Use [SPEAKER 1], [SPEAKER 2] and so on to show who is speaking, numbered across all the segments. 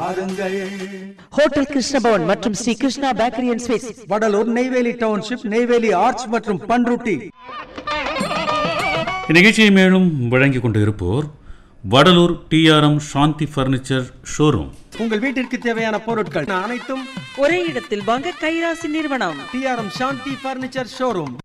[SPEAKER 1] வாருங்கள்
[SPEAKER 2] ஹோட்டல் கிருஷ்ணபவன் மற்றும் Sri Krishna bakery and sweets
[SPEAKER 1] Vadalur Neyveli township Neyveli arch மற்றும் பன்ருட்டி
[SPEAKER 3] இந்நிகழ்ச்சியை மேலும் வழங்கிக் கொண்டு இருப்போர் Vadalur TRM Santhi furniture showroom
[SPEAKER 1] உங்கள் வீட்டிற்கு தேவையான பொருட்கள் அனைத்தும்
[SPEAKER 2] ஒரே இடத்தில் வாங்க கைராசி நிறுவனம்
[SPEAKER 1] TRM Santhi furniture showroom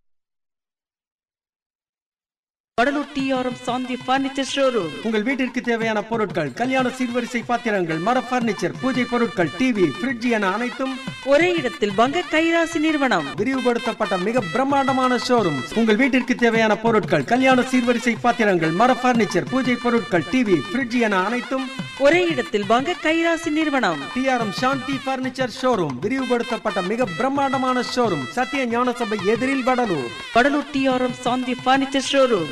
[SPEAKER 2] Vadalur TRM Santhi furniture showroom
[SPEAKER 1] உங்கள் வீட்டிற்கு தேவையான பொருட்கள் கல்யாண சீர்வரிசை பாத்திரங்கள் மர பர்னிச்சர் பூஜை பொருட்கள் டிவி ஃப்ரிட்ஜ் என அனைத்தும்
[SPEAKER 2] ஒரே இடத்தில் வாங்க கைராசி நிறுவனம்
[SPEAKER 1] விரிவுபடுத்தப்பட்ட மிக பிரம்மாண்டமான ஷோரூம் உங்கள் வீட்டிற்கு தேவையான பொருட்கள் கல்யாண சீர்வரிசை பாத்திரங்கள் மர பர்னிச்சர் பூஜை பொருட்கள் டிவி ஃப்ரிட்ஜ் என அனைத்தும்
[SPEAKER 2] ஒரே இடத்தில் வாங்க கைராசி நிறுவனம்
[SPEAKER 1] டிஆர்எம் சாந்தி பர்னிச்சர் ஷோரூம் விரிவுபடுத்தப்பட்ட மிக பிரம்மாண்டமான ஷோரூம் சத்திய ஞான சபை எதிரில் Vadalur
[SPEAKER 2] Vadalur TRM Santhi furniture showroom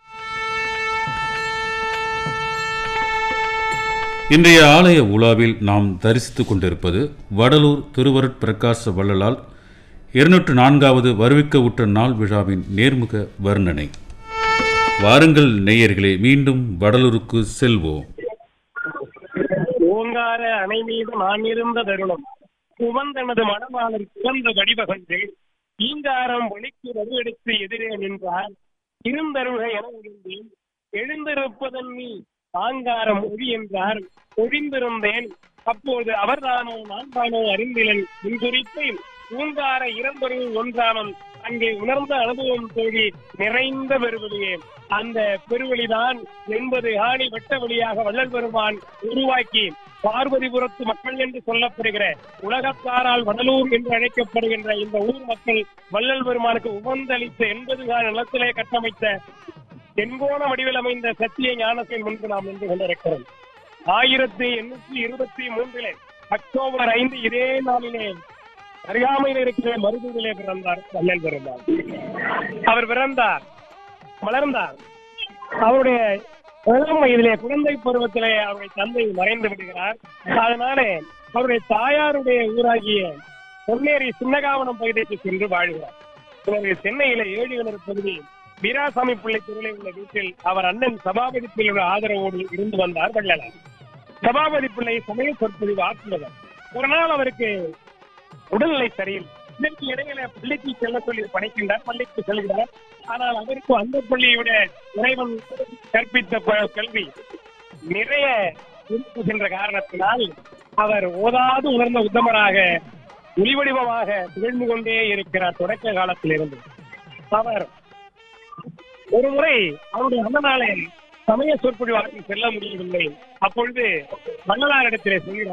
[SPEAKER 3] இன்றைய ஆலய உலாவில் நாம் தரிசித்துக் கொண்டிருப்பது வடலூர் திருவருட் பிரகாச வள்ளலால் இருநூற்று நான்காவது வருவிக்க உற்ற நாள் விழாவின் நேர்முக வர்ணனை வாருங்கள் நேயர்களே மீண்டும் வடலூருக்கு செல்வோம்
[SPEAKER 4] ஓங்கார அணை மீது நான் இருந்த தருணம் உவந்தனது மணமாளர் சிறந்த வடிவகங்கள் ஈங்காரம் ஒளிக்கு வலுவெடுத்து எதிரே நின்றார் இருந்தருக என இருந்தேன் எழுந்திருப்பதன் நீ ஆங்காரம் ஒளி என்றார் ஒழிந்திருந்தேன் அப்போது அவர்தானோ நான் தானோ அறிந்திலன் என் குறித்து ஊங்கார இரண்டொரு ஒன்றானம் அங்கே உணர்ந்த அனுபவம் தோழி நிறைந்த பெருவெளியே அந்த பெருவெளிதான் எண்பது ஆணி வெட்ட வழியாக வள்ளல் பெருமான் உருவாக்கி பார்வதிபுரத்து மக்கள் என்று சொல்லப்படுகிற உலகத்தாரால் வடலூர் என்று அழைக்கப்படுகின்ற இந்த ஊர் மக்கள் வள்ளல் பெருமானுக்கு உகந்தளித்த எண்பது கால நிலத்திலே கட்டமைத்த தென்கோண வடிவில் அமைந்த சத்திய ஞானத்தின் முன்பு நாம் நின்று கொண்டிருக்கிறோம் ஆயிரத்தி எண்ணூற்றி இருபத்தி மூன்றிலே அக்டோபர் ஐந்து இதே நாளிலே அருகாமையில் இருக்கிற மருதூரிலே பிறந்தார் வள்ளல் பெருமாள் அவர் பிறந்தார் வளர்ந்தார் அவருடைய இளம் வயதிலே குழந்தை பருவத்திலே அவருடைய தந்தை மறைந்து விடுகிறார் அதனாலே அவருடைய தாயாருடைய ஊராகிய பொன்னேரி சின்னகாவனம் பகுதிக்கு சென்று வாழ்கிறார் பிறகு சென்னையில ஏழுகிணறு பகுதி வீராசாமி பிள்ளை தெருவில் உள்ள வீட்டில் அவர் அண்ணன் சபாபதி பிள்ளையோட ஆதரவோடு இருந்து வந்தார் வள்ளலார் சபாபதி பிள்ளை சமய சொற்பொழிவு ஆற்றுவதர் ஒரு நாள் அவருக்கு உடல்நிலை சரியில்லை இதற்கு இடையில பள்ளிக்கு செல்ல சொல்லி பணிக்கின்றார் பள்ளிக்கு செல்கிறார் ஆனால் அவருக்கு அந்த பள்ளியோட இறைவன் கற்பித்த ப- கல்வி நிறைய இருக்கின்ற காரணத்தினால் அவர் ஓதாது உணர்ந்த உத்தமராக ஒளிவடிவமாக திகழ்ந்து கொண்டே இருக்கிறார் தொடக்க காலத்திலிருந்து அவர் ஒரு முறை அவருடைய அண்ணனாலே சமய சொற்பொழிவாக செல்ல முடியவில்லை அப்பொழுது வள்ளலாரிடத்திலே சொல்கிறார்